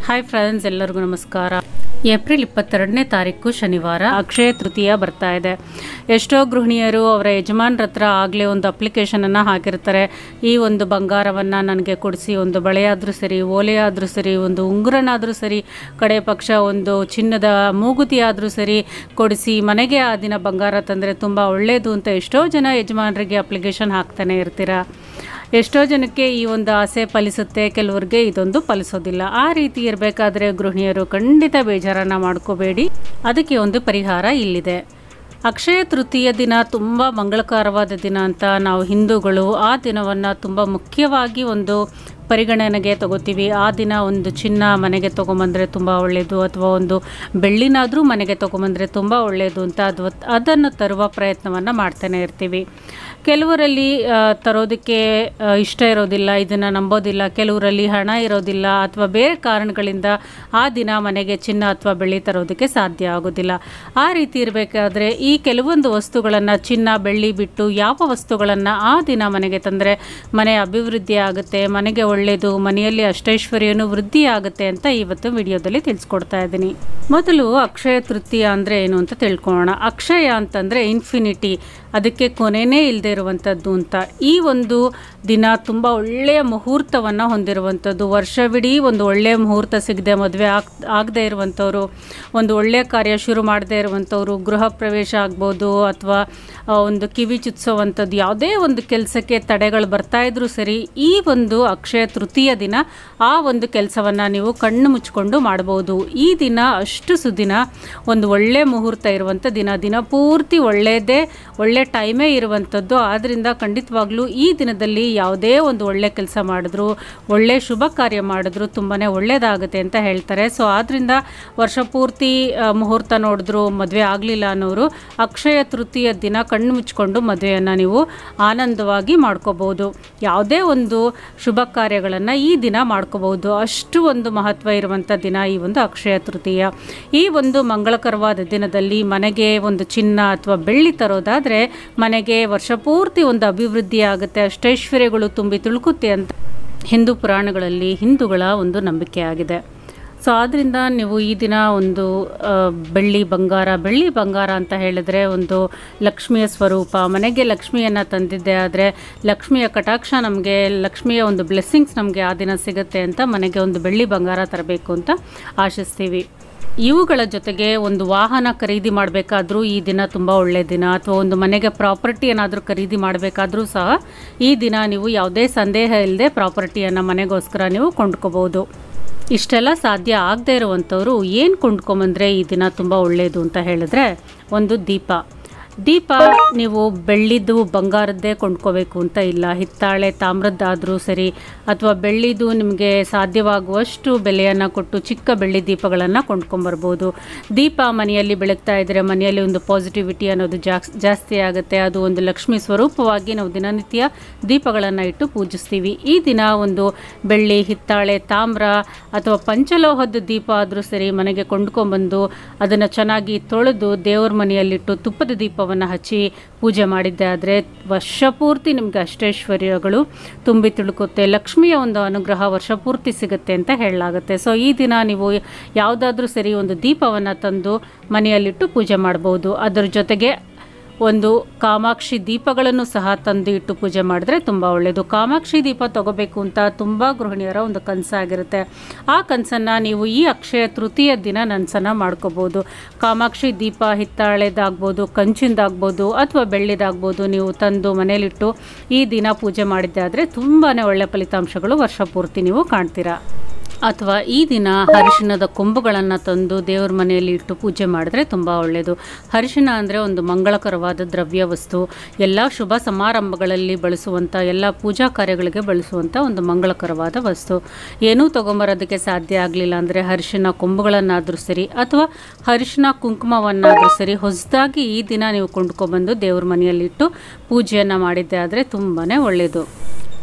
hi friends ಎಲ್ಲರಿಗೂ ನಮಸ್ಕಾರ April ಇಪ್ಪತ್ತೆರಡನೇ ತಾರೀಕು ಶನಿವಾರ ಅಕ್ಷಯ ತೃತೀಯ ಬರ್ತಾ ಇದೆ ಎಷ್ಟೋ ಗೃಹಿಣಿಯರು ಅವರ ಯಜಮಾನ್ರ ಹತ್ರ ಆಗಲೇ ಒಂದು ಅಪ್ಲಿಕೇಶನನ್ನು ಹಾಕಿರ್ತಾರೆ ಈ ಒಂದು ಬಂಗಾರವನ್ನು ನನಗೆ ಕೊಡಿಸಿ ಒಂದು ಬಳೆಯಾದರೂ ಸರಿ ಓಲೆಯಾದರೂ ಸರಿ ಒಂದು ಉಂಗುರನಾದರೂ ಸರಿ ಕಡೆ ಪಕ್ಷ ಒಂದು ಚಿನ್ನದ ಮೂಗುತಿ ಆದರೂ ಸರಿ ಕೊಡಿಸಿ ಮನೆಗೆ ಆ ದಿನ ಬಂಗಾರ ತಂದರೆ ತುಂಬ ಒಳ್ಳೆಯದು ಅಂತ ಎಷ್ಟೋ ಜನ ಯಜಮಾನರಿಗೆ ಅಪ್ಲಿಕೇಶನ್ ಹಾಕ್ತಾನೆ ಇರ್ತೀರಾ ಎಷ್ಟೋ ಜನಕ್ಕೆ ಈ ಒಂದು ಆಸೆ ಫಲಿಸುತ್ತೆ ಕೆಲವ್ರಿಗೆ ಇದೊಂದು ಫಲಿಸೋದಿಲ್ಲ ಆ ರೀತಿ ಇರಬೇಕಾದ್ರೆ ಗೃಹಿಣಿಯರು ಖಂಡಿತ ಬೇಜಾರನ್ನ ಮಾಡ್ಕೋಬೇಡಿ ಅದಕ್ಕೆ ಒಂದು ಪರಿಹಾರ ಇಲ್ಲಿದೆ ಅಕ್ಷಯ ತೃತೀಯ ದಿನ ತುಂಬ ಮಂಗಳಕರವಾದ ದಿನ ಅಂತ ನಾವು ಹಿಂದೂಗಳು ಆ ದಿನವನ್ನು ತುಂಬ ಮುಖ್ಯವಾಗಿ ಒಂದು ಪರಿಗಣನೆಗೆ ತಗೋತೀವಿ ಆ ದಿನ ಒಂದು ಚಿನ್ನ ಮನೆಗೆ ತೊಗೊಂಬಂದರೆ ತುಂಬ ಒಳ್ಳೆಯದು ಅಥವಾ ಒಂದು ಬೆಳ್ಳಿನಾದರೂ ಮನೆಗೆ ತೊಗೊಂಬಂದರೆ ತುಂಬ ಒಳ್ಳೆಯದು ಅಂತ ಅದು ಅದನ್ನು ತರುವ ಪ್ರಯತ್ನವನ್ನು ಮಾಡ್ತಾನೆ ಇರ್ತೀವಿ ಕೆಲವರಲ್ಲಿ ಆ, ತರೋದಕ್ಕೆ ಆ, ಇಷ್ಟ ಇರೋದಿಲ್ಲ ಇದನ್ನು ನಂಬೋದಿಲ್ಲ ಕೆಲವರಲ್ಲಿ ಹಣ ಇರೋದಿಲ್ಲ ಅಥವಾ ಬೇರೆ ಕಾರಣಗಳಿಂದ ಆ ದಿನ ಮನೆಗೆ ಚಿನ್ನ ಅಥವಾ ಬೆಳ್ಳಿ ತರೋದಕ್ಕೆ ಸಾಧ್ಯ ಆಗೋದಿಲ್ಲ ಆ ರೀತಿ ಇರಬೇಕಾದ್ರೆ ಈ ಕೆಲವೊಂದು ವಸ್ತುಗಳನ್ನು ಚಿನ್ನ ಬೆಳ್ಳಿ ಬಿಟ್ಟು ಯಾವ ವಸ್ತುಗಳನ್ನು ಆ ದಿನ ಮನೆಗೆ ತಂದರೆ ಮನೆ ಅಭಿವೃದ್ಧಿ ಆಗುತ್ತೆ ಮನೆಗೆ ಒಳ್ಳೆಯದು ಮನೆಯಲ್ಲಿ ಅಷ್ಟೈಶ್ವರ್ಯನೂ ವೃದ್ಧಿ ಆಗುತ್ತೆ ಅಂತ ಇವತ್ತು ವಿಡಿಯೋದಲ್ಲಿ ತಿಳಿಸ್ಕೊಡ್ತಾ ಇದ್ದೀನಿ ಮೊದಲು ಅಕ್ಷಯ ತೃತೀಯ ಅಂದರೆ ಏನು ಅಂತ ತಿಳ್ಕೊಳ್ಳೋಣ ಅಕ್ಷಯ ಅಂತಂದರೆ ಇನ್ಫಿನಿಟಿ ಅದಕ್ಕೆ ಕೊನೆಯೇ ಇಲ್ಲದೆ ಇರುವಂಥದ್ದು ಅಂತ ಈ ಒಂದು ದಿನ ತುಂಬ ಒಳ್ಳೆಯ ಮುಹೂರ್ತವನ್ನು ಹೊಂದಿರುವಂಥದ್ದು ವರ್ಷವಿಡೀ ಒಂದು ಒಳ್ಳೆಯ ಮುಹೂರ್ತ ಸಿಗದೆ ಮದುವೆ ಆಗ್ ಆಗದೆ ಇರುವಂಥವ್ರು ಒಂದು ಒಳ್ಳೆಯ ಕಾರ್ಯ ಶುರು ಮಾಡದೇ ಇರುವಂಥವ್ರು ಗೃಹ ಪ್ರವೇಶ ಆಗ್ಬೋದು ಅಥವಾ ಆ, ಒಂದು ಕಿವಿ ಚುಚ್ಸೋವಂಥದ್ದು ಯಾವುದೇ ಒಂದು ಕೆಲಸಕ್ಕೆ ತಡೆಗಳು ಬರ್ತಾ ಇದ್ರೂ ಸರಿ ಈ ಒಂದು ಅಕ್ಷಯ ತೃತೀಯ ದಿನ ಆ ಒಂದು ಕೆಲಸವನ್ನು ನೀವು ಕಣ್ಣು ಮುಚ್ಕೊಂಡು ಮಾಡ್ಬೋದು ಈ ದಿನ ಅಷ್ಟು ಸುದಿನ ಒಂದು ಒಳ್ಳೆ ಮುಹೂರ್ತ ಇರುವಂಥ ದಿನ ದಿನ ಪೂರ್ತಿ ಒಳ್ಳೆಯದೇ ಒಳ್ಳೆ ಟೈಮೇ ಇರುವಂಥದ್ದು ಆದ್ದರಿಂದ ಖಂಡಿತವಾಗ್ಲೂ ಈ ದಿನದಲ್ಲಿ ಯಾವುದೇ ಒಂದು ಒಳ್ಳೆ ಕೆಲಸ ಮಾಡಿದ್ರು ಒಳ್ಳೆ ಶುಭ ಕಾರ್ಯ ಮಾಡಿದ್ರು ತುಂಬಾ ಒಳ್ಳೆಯದಾಗುತ್ತೆ ಅಂತ ಹೇಳ್ತಾರೆ ಸೊ ಆದ್ದರಿಂದ ವರ್ಷ ಪೂರ್ತಿ ಆ, ಮುಹೂರ್ತ ನೋಡಿದ್ರು ಮದುವೆ ಆಗಲಿಲ್ಲ ಅನ್ನೋರು ಅಕ್ಷಯ ತೃತೀಯ ದಿನ ಕಣ್ಣು ಮುಚ್ಕೊಂಡು ಮದುವೆಯನ್ನು ನೀವು ಆನಂದವಾಗಿ ಮಾಡ್ಕೋಬೋದು ಯಾವುದೇ ಒಂದು ಶುಭ ಕಾರ್ಯಗಳನ್ನು ಈ ದಿನ ಮಾಡ್ಕೋಬಹುದು ಅಷ್ಟು ಒಂದು ಮಹತ್ವ ಇರುವಂಥ ದಿನ ಈ ಒಂದು ಅಕ್ಷಯ ತೃತೀಯ ಈ ಒಂದು ಮಂಗಳಕರವಾದ ದಿನದಲ್ಲಿ ಮನೆಗೆ ಒಂದು ಚಿನ್ನ ಅಥವಾ ಬೆಳ್ಳಿ ತರೋದಾದರೆ ಮನೆಗೆ ವರ್ಷ ಪೂರ್ತಿ ಒಂದು ಅಭಿವೃದ್ಧಿ ಆಗುತ್ತೆ ಅಷ್ಟೈಶ್ವರ್ಯಗಳು ತುಂಬಿ ತುಳುಕುತ್ತೆ ಅಂತ ಹಿಂದೂ ಪುರಾಣಗಳಲ್ಲಿ ಹಿಂದೂಗಳ ಒಂದು ನಂಬಿಕೆ ಆಗಿದೆ ಸೊ ಆದ್ದರಿಂದ ನೀವು ಈ ದಿನ ಒಂದು ಆ, ಬೆಳ್ಳಿ ಬಂಗಾರ ಬೆಳ್ಳಿ ಬಂಗಾರ ಅಂತ ಹೇಳಿದ್ರೆ ಒಂದು ಲಕ್ಷ್ಮಿಯ ಸ್ವರೂಪ ಮನೆಗೆ ಲಕ್ಷ್ಮಿಯನ್ನು ತಂದಿದ್ದೆ ಆದರೆ ಲಕ್ಷ್ಮಿಯ ಕಟಾಕ್ಷ ನಮಗೆ ಲಕ್ಷ್ಮಿಯ ಒಂದು ಬ್ಲೆಸ್ಸಿಂಗ್ಸ್ ನಮಗೆ ಆ ದಿನ ಸಿಗುತ್ತೆ ಅಂತ ಮನೆಗೆ ಒಂದು ಬೆಳ್ಳಿ ಬಂಗಾರ ತರಬೇಕು ಅಂತ ಆಶಿಸ್ತೀವಿ ಇವುಗಳ ಜೊತೆಗೆ ಒಂದು ವಾಹನ ಖರೀದಿ ಮಾಡಬೇಕಾದ್ರೂ ಈ ದಿನ ತುಂಬ ಒಳ್ಳೆಯ ದಿನ ಅಥವಾ ಒಂದು ಮನೆಗೆ ಪ್ರಾಪರ್ಟಿ ಏನಾದರೂ ಖರೀದಿ ಮಾಡಬೇಕಾದ್ರೂ ಸಹ ಈ ದಿನ ನೀವು ಯಾವುದೇ ಸಂದೇಹ ಇಲ್ಲದೆ ಪ್ರಾಪರ್ಟಿಯನ್ನು ಮನೆಗೋಸ್ಕರ ನೀವು ಕೊಂಡ್ಕೋಬೋದು ಇಷ್ಟೆಲ್ಲ ಸಾಧ್ಯ ಆಗದೇ ಇರುವಂಥವ್ರು ಏನು ಕೊಂಡ್ಕೊಂಬಂದ್ರೆ ಈ ದಿನ ತುಂಬ ಒಳ್ಳೆಯದು ಅಂತ ಹೇಳಿದ್ರೆ ಒಂದು ದೀಪ ದೀಪ ನೀವು ಬೆಳ್ಳಿದ್ದು ಬಂಗಾರದ್ದೇ ಕೊಂಡ್ಕೋಬೇಕು ಅಂತ ಇಲ್ಲ ಹಿತ್ತಾಳೆ ತಾಮ್ರದ್ದಾದರೂ ಸರಿ ಅಥವಾ ಬೆಳ್ಳಿದು ನಿಮಗೆ ಸಾಧ್ಯವಾಗುವಷ್ಟು ಬೆಲೆಯನ್ನು ಕೊಟ್ಟು ಚಿಕ್ಕ ಬೆಳ್ಳಿ ದೀಪಗಳನ್ನು ಕೊಂಡ್ಕೊಂಬರ್ಬೋದು ದೀಪ ಮನೆಯಲ್ಲಿ ಬೆಳಗ್ತಾ ಇದ್ದರೆ ಮನೆಯಲ್ಲಿ ಒಂದು ಪಾಸಿಟಿವಿಟಿ ಅನ್ನೋದು ಜಾಸ್ ಜಾಸ್ತಿ ಆಗುತ್ತೆ ಅದು ಒಂದು ಲಕ್ಷ್ಮಿ ಸ್ವರೂಪವಾಗಿ ನಾವು ದಿನನಿತ್ಯ ದೀಪಗಳನ್ನು ಇಟ್ಟು ಪೂಜಿಸ್ತೀವಿ ಈ ದಿನ ಒಂದು ಬೆಳ್ಳಿ ಹಿತ್ತಾಳೆ ತಾಮ್ರ ಅಥವಾ ಪಂಚಲೋಹದ ದೀಪ ಆದರೂ ಸರಿ ಮನೆಗೆ ಕೊಂಡ್ಕೊಂಬಂದು ಅದನ್ನು ಚೆನ್ನಾಗಿ ತೊಳೆದು ದೇವ್ರ ಮನೆಯಲ್ಲಿಟ್ಟು ತುಪ್ಪದ ದೀಪವನ್ನು ಹಚ್ಚಿ ಪೂಜೆ ಮಾಡಿದ್ದೆ ಆದರೆ ವರ್ಷ ಪೂರ್ತಿ ನಿಮಗೆ ಅಷ್ಟೈಶ್ವರ್ಯಗಳು ತುಂಬಿ ತುಳುಕುತ್ತೆ ಲಕ್ಷ್ಮಿಯ ಒಂದು ಅನುಗ್ರಹ ವರ್ಷ ಪೂರ್ತಿ ಸಿಗುತ್ತೆ ಅಂತ ಹೇಳಲಾಗುತ್ತೆ ಸೊ ಈ ದಿನ ನೀವು ಯಾವುದಾದ್ರೂ ಸರಿ ಒಂದು ದೀಪವನ್ನು ತಂದು ಮನೆಯಲ್ಲಿಟ್ಟು ಪೂಜೆ ಮಾಡ್ಬೋದು ಅದರ ಜೊತೆಗೆ ಒಂದು ಕಾಮಾಕ್ಷಿ ದೀಪಗಳನ್ನು ಸಹ ತಂದು ಇಟ್ಟು ಪೂಜೆ ಮಾಡಿದ್ರೆ ತುಂಬ ಒಳ್ಳೆಯದು ಕಾಮಾಕ್ಷಿ ದೀಪ ತಗೋಬೇಕು ಅಂತ ತುಂಬ ಗೃಹಿಣಿಯರ ಒಂದು ಕನಸಾಗಿರುತ್ತೆ ಆ ಕನಸನ್ನು ನೀವು ಈ ಅಕ್ಷಯ ತೃತೀಯ ದಿನ ನನಸನ್ನು ಮಾಡ್ಕೋಬೋದು ಕಾಮಾಕ್ಷಿ ದೀಪ ಹಿತ್ತಾಳೆದಾಗ್ಬೋದು ಕಂಚಿಂದಾಗ್ಬೋದು ಅಥವಾ ಬೆಳ್ಳಿದಾಗ್ಬೋದು ನೀವು ತಂದು ಮನೇಲಿಟ್ಟು ಈ ದಿನ ಪೂಜೆ ಮಾಡಿದ್ದೆ ಆದರೆ ತುಂಬಾ ಒಳ್ಳೆಯ ಫಲಿತಾಂಶಗಳು ವರ್ಷ ಪೂರ್ತಿ ನೀವು ಕಾಣ್ತೀರಾ ಅಥವಾ ಈ ದಿನ ಹರಿಶಿಣದ ಕೊಂಬುಗಳನ್ನು ತಂದು ದೇವ್ರ ಮನೆಯಲ್ಲಿ ಇಟ್ಟು ಪೂಜೆ ಮಾಡಿದ್ರೆ ತುಂಬ ಒಳ್ಳೆಯದು ಹರಿಶಿಣ ಅಂದರೆ ಒಂದು ಮಂಗಳಕರವಾದ ದ್ರವ್ಯ ವಸ್ತು ಎಲ್ಲ ಶುಭ ಸಮಾರಂಭಗಳಲ್ಲಿ ಬಳಸುವಂಥ ಎಲ್ಲ ಪೂಜಾ ಕಾರ್ಯಗಳಿಗೆ ಬಳಸುವಂಥ ಒಂದು ಮಂಗಳಕರವಾದ ವಸ್ತು ಏನೂ ತೊಗೊಂಬರೋದಕ್ಕೆ ಸಾಧ್ಯ ಆಗಲಿಲ್ಲ ಅಂದರೆ ಹರಿಶಿಣ ಕೊಂಬುಗಳನ್ನಾದರೂ ಸರಿ ಅಥವಾ ಹರಿಶಿಣ ಕುಂಕುಮವನ್ನಾದರೂ ಸರಿ ಹೊಸದಾಗಿ ಈ ದಿನ ನೀವು ಕೊಂಡ್ಕೊಬಂದು ದೇವ್ರ ಮನೆಯಲ್ಲಿಟ್ಟು ಪೂಜೆಯನ್ನು ಮಾಡಿದ್ದೆ ಆದರೆ ತುಂಬಾ ಒಳ್ಳೆಯದು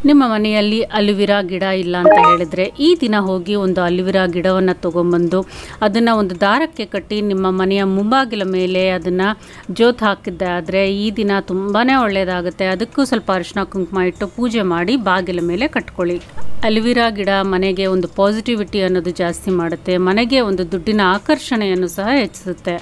ನಿಮ್ಮ ಮನೆಯಲ್ಲಿ ಅಲುವಿರಾ ಗಿಡ ಇಲ್ಲ ಅಂತ ಹೇಳಿದರೆ ಈ ದಿನ ಹೋಗಿ ಒಂದು ಅಲುವಿರಾ ಗಿಡವನ್ನು ತೊಗೊಂಬಂದು ಅದನ್ನು ಒಂದು ದಾರಕ್ಕೆ ಕಟ್ಟಿ ನಿಮ್ಮ ಮನೆಯ ಮುಂಬಾಗಿಲ ಮೇಲೆ ಅದನ್ನು ಜೋತ್ ಹಾಕಿದ್ದೆ ಆದರೆ ಈ ದಿನ ತುಂಬಾ ಒಳ್ಳೆಯದಾಗುತ್ತೆ ಅದಕ್ಕೂ ಸ್ವಲ್ಪ ಅರಿಶಿನ ಕುಂಕುಮ ಇಟ್ಟು ಪೂಜೆ ಮಾಡಿ ಬಾಗಿಲ ಮೇಲೆ ಕಟ್ಕೊಳ್ಳಿ ಅಲುವಿರಾ ಗಿಡ ಮನೆಗೆ ಒಂದು ಪಾಸಿಟಿವಿಟಿ ಅನ್ನೋದು ಜಾಸ್ತಿ ಮಾಡುತ್ತೆ ಮನೆಗೆ ಒಂದು ದುಡ್ಡಿನ ಆಕರ್ಷಣೆಯನ್ನು ಸಹ ಹೆಚ್ಚಿಸುತ್ತೆ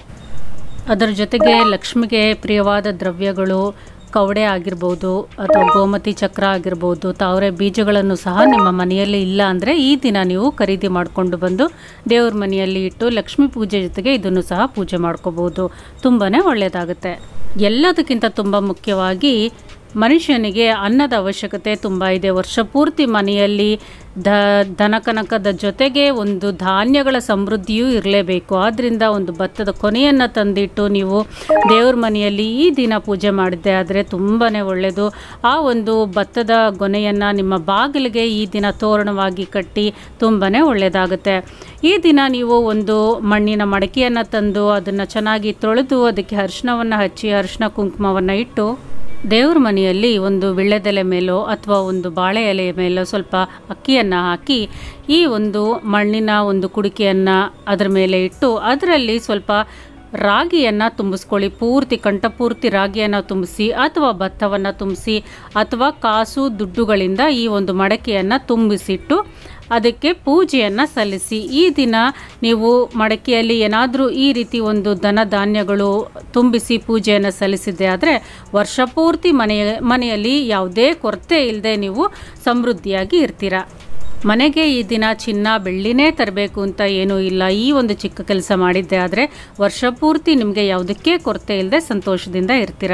ಅದರ ಜೊತೆಗೆ ಲಕ್ಷ್ಮಿಗೆ ಪ್ರಿಯವಾದ ದ್ರವ್ಯಗಳು ಕವಡೆ ಆಗಿರ್ಬೋದು ಅಥವಾ ಗೋಮತಿ ಚಕ್ರ ಆಗಿರ್ಬೋದು ತಾವರೆ ಬೀಜಗಳನ್ನು ಸಹ ನಿಮ್ಮ ಮನೆಯಲ್ಲಿ ಇಲ್ಲ ಅಂದರೆ ಈ ದಿನ ನೀವು ಖರೀದಿ ಮಾಡಿಕೊಂಡು ಬಂದು ದೇವ್ರ ಮನೆಯಲ್ಲಿ ಇಟ್ಟು ಲಕ್ಷ್ಮೀ ಪೂಜೆ ಜೊತೆಗೆ ಇದನ್ನು ಸಹ ಪೂಜೆ ಮಾಡ್ಕೋಬೋದು ತುಂಬಾ ಒಳ್ಳೆಯದಾಗುತ್ತೆ ಎಲ್ಲದಕ್ಕಿಂತ ತುಂಬ ಮುಖ್ಯವಾಗಿ ಮನುಷ್ಯನಿಗೆ ಅನ್ನದ ಅವಶ್ಯಕತೆ ತುಂಬ ಇದೆ ವರ್ಷ ಪೂರ್ತಿ ಮನೆಯಲ್ಲಿ ದ ದನಕನಕದ ಜೊತೆಗೆ ಒಂದು ಧಾನ್ಯಗಳ ಸಮೃದ್ಧಿಯೂ ಇರಲೇಬೇಕು ಆದ್ದರಿಂದ ಒಂದು ಭತ್ತದ ಕೊನೆಯನ್ನು ತಂದಿಟ್ಟು ನೀವು ದೇವ್ರ ಮನೆಯಲ್ಲಿ ಈ ದಿನ ಪೂಜೆ ಮಾಡಿದ್ದೆ ಆದರೆ ತುಂಬಾ ಒಳ್ಳೆಯದು ಆ ಒಂದು ಭತ್ತದ ಗೊನೆಯನ್ನು ನಿಮ್ಮ ಬಾಗಿಲಿಗೆ ಈ ದಿನ ತೋರಣವಾಗಿ ಕಟ್ಟಿ ತುಂಬಾ ಒಳ್ಳೆಯದಾಗುತ್ತೆ ಈ ದಿನ ನೀವು ಒಂದು ಮಣ್ಣಿನ ಮಡಕೆಯನ್ನು ತಂದು ಅದನ್ನು ಚೆನ್ನಾಗಿ ತೊಳೆದು ಅದಕ್ಕೆ ಅರಿಶಿನವನ್ನು ಹಚ್ಚಿ ಅರಿಶಿನ ಕುಂಕುಮವನ್ನು ಇಟ್ಟು ದೇವ್ರ ಮನೆಯಲ್ಲಿ ಒಂದು ವಿಳ್ಳೆದೆಲೆ ಮೇಲೋ ಅಥವಾ ಒಂದು ಬಾಳೆ ಎಲೆಯ ಮೇಲೋ ಸ್ವಲ್ಪ ಅಕ್ಕಿಯನ್ನು ಹಾಕಿ ಈ ಒಂದು ಮಣ್ಣಿನ ಒಂದು ಕುಡಿಕೆಯನ್ನು ಅದರ ಮೇಲೆ ಇಟ್ಟು ಅದರಲ್ಲಿ ಸ್ವಲ್ಪ ರಾಗಿಯನ್ನು ತುಂಬಿಸ್ಕೊಳ್ಳಿ ಪೂರ್ತಿ ಕಂಠಪೂರ್ತಿ ರಾಗಿಯನ್ನು ತುಂಬಿಸಿ ಅಥವಾ ಭತ್ತವನ್ನು ತುಂಬಿಸಿ ಅಥವಾ ಕಾಸು ದುಡ್ಡುಗಳಿಂದ ಈ ಒಂದು ಮಡಕೆಯನ್ನು ತುಂಬಿಸಿಟ್ಟು ಅದಕ್ಕೆ ಪೂಜೆಯನ್ನು ಸಲ್ಲಿಸಿ ಈ ದಿನ ನೀವು ಮಡಕೆಯಲ್ಲಿ ಏನಾದರೂ ಈ ರೀತಿ ಒಂದು ಧನ ಧಾನ್ಯಗಳು ತುಂಬಿಸಿ ಪೂಜೆಯನ್ನು ಸಲ್ಲಿಸಿದ್ದೆ ಆದರೆ ವರ್ಷ ಪೂರ್ತಿ ಮನೆಯ ಮನೆಯಲ್ಲಿ ಯಾವುದೇ ಕೊರತೆ ಇಲ್ಲದೆ ನೀವು ಸಮೃದ್ಧಿಯಾಗಿ ಇರ್ತೀರ ಮನೆಗೆ ಈ ದಿನ ಚಿನ್ನ ಬೆಳ್ಳಿನೇ ತರಬೇಕು ಅಂತ ಏನೂ ಇಲ್ಲ ಈ ಒಂದು ಚಿಕ್ಕ ಕೆಲಸ ಮಾಡಿದ್ದೆ ಆದರೆ ವರ್ಷ ಪೂರ್ತಿ ನಿಮಗೆ ಯಾವುದಕ್ಕೆ ಕೊರತೆ ಇಲ್ಲದೆ ಸಂತೋಷದಿಂದ ಇರ್ತೀರ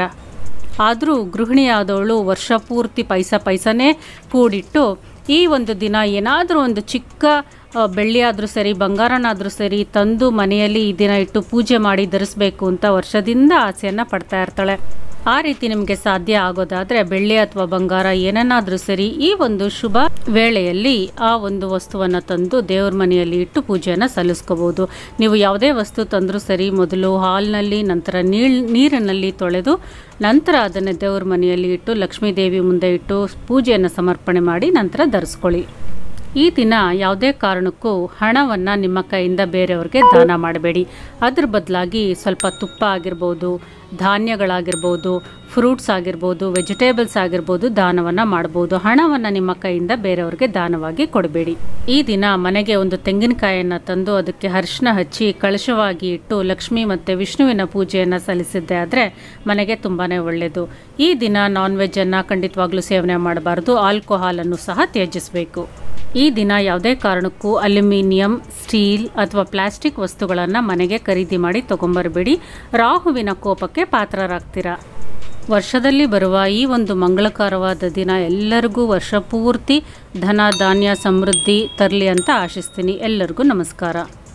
ಆದರೂ ಗೃಹಿಣಿಯಾದವಳು ವರ್ಷ ಪೂರ್ತಿ ಪೈಸ ಪೈಸನೇ ಕೂಡಿಟ್ಟು ಈ ಒಂದು ದಿನ ಏನಾದರೂ ಒಂದು ಚಿಕ್ಕ ಆ, ಬೆಳ್ಳಿ ಆದರೂ ಸರಿ ಬಂಗಾರನಾದರೂ ಸರಿ ತಂದು ಮನೆಯಲ್ಲಿ ಈ ದಿನ ಇಟ್ಟು ಪೂಜೆ ಮಾಡಿ ಧರಿಸ್ಬೇಕು ಅಂತ ವರ್ಷದಿಂದ ಆಸೆಯನ್ನು ಪಡ್ತಾ ಇರ್ತಾಳೆ ಆ ರೀತಿ ನಿಮಗೆ ಸಾಧ್ಯ ಆಗೋದಾದರೆ ಬೆಳ್ಳಿ ಅಥವಾ ಬಂಗಾರ ಏನನ್ನಾದರೂ ಸರಿ ಈ ಒಂದು ಶುಭ ವೇಳೆಯಲ್ಲಿ ಆ ಒಂದು ವಸ್ತುವನ್ನು ತಂದು ದೇವ್ರ ಮನೆಯಲ್ಲಿ ಇಟ್ಟು ಪೂಜೆಯನ್ನು ಸಲ್ಲಿಸ್ಕೋಬೋದು ನೀವು ಯಾವುದೇ ವಸ್ತು ತಂದರೂ ಸರಿ ಮೊದಲು ಹಾಲ್ನಲ್ಲಿ ನಂತರ ನೀಳ್ ನೀರಿನಲ್ಲಿ ತೊಳೆದು ನಂತರ ಅದನ್ನು ದೇವ್ರ ಮನೆಯಲ್ಲಿ ಇಟ್ಟು ಲಕ್ಷ್ಮೀ ದೇವಿ ಮುಂದೆ ಇಟ್ಟು ಪೂಜೆಯನ್ನು ಸಮರ್ಪಣೆ ಮಾಡಿ ನಂತರ ಧರಿಸ್ಕೊಳ್ಳಿ ಈ ದಿನ ಯಾವುದೇ ಕಾರಣಕ್ಕೂ ಹಣವನ್ನು ನಿಮ್ಮ ಕೈಯಿಂದ ಬೇರೆಯವ್ರಿಗೆ ದಾನ ಮಾಡಬೇಡಿ ಅದ್ರ ಬದಲಾಗಿ ಸ್ವಲ್ಪ ತುಪ್ಪ ಆಗಿರ್ಬೋದು ಧಾನ್ಯಗಳಾಗಿರ್ಬೋದು ಫ್ರೂಟ್ಸ್ ಆಗಿರ್ಬೋದು ವೆಜಿಟೇಬಲ್ಸ್ ಆಗಿರ್ಬೋದು ದಾನವನ್ನು ಮಾಡ್ಬೋದು ಹಣವನ್ನು ನಿಮ್ಮ ಕೈಯಿಂದ ಬೇರೆಯವ್ರಿಗೆ ದಾನವಾಗಿ ಕೊಡಬೇಡಿ ಈ ದಿನ ಮನೆಗೆ ಒಂದು ತೆಂಗಿನಕಾಯಿಯನ್ನು ತಂದು ಅದಕ್ಕೆ ಅರಿಶಿನ ಹಚ್ಚಿ ಕಳಶವಾಗಿ ಇಟ್ಟು ಲಕ್ಷ್ಮಿ ಮತ್ತು ವಿಷ್ಣುವಿನ ಪೂಜೆಯನ್ನು ಸಲ್ಲಿಸಿದ್ದೆ ಆದರೆ ಮನೆಗೆ ತುಂಬಾ ಒಳ್ಳೆಯದು ಈ ದಿನ ನಾನ್ ವೆಜ್ಜನ್ನು ಖಂಡಿತವಾಗ್ಲೂ ಸೇವನೆ ಮಾಡಬಾರ್ದು ಆಲ್ಕೋಹಾಲನ್ನು ಸಹ ತ್ಯಜಿಸಬೇಕು ಈ ದಿನ ಯಾವುದೇ ಕಾರಣಕ್ಕೂ ಅಲ್ಯೂಮಿನಿಯಂ ಸ್ಟೀಲ್ ಅಥವಾ ಪ್ಲಾಸ್ಟಿಕ್ ವಸ್ತುಗಳನ್ನು ಮನೆಗೆ ಖರೀದಿ ಮಾಡಿ ತಗೊಂಬರಬೇಡಿ ರಾಹುವಿನ ಕೋಪಕ್ಕೆ ಪಾತ್ರರಾಗ್ತೀರಾ ವರ್ಷದಲ್ಲಿ ಬರುವ ಈ ಒಂದು ಮಂಗಳಕರವಾದ ದಿನ ಎಲ್ಲರಿಗೂ ವರ್ಷ ಪೂರ್ತಿ ಧನ ಧಾನ್ಯ ಸಮೃದ್ಧಿ ತರಲಿ ಅಂತ ಆಶಿಸ್ತೀನಿ ಎಲ್ಲರಿಗೂ ನಮಸ್ಕಾರ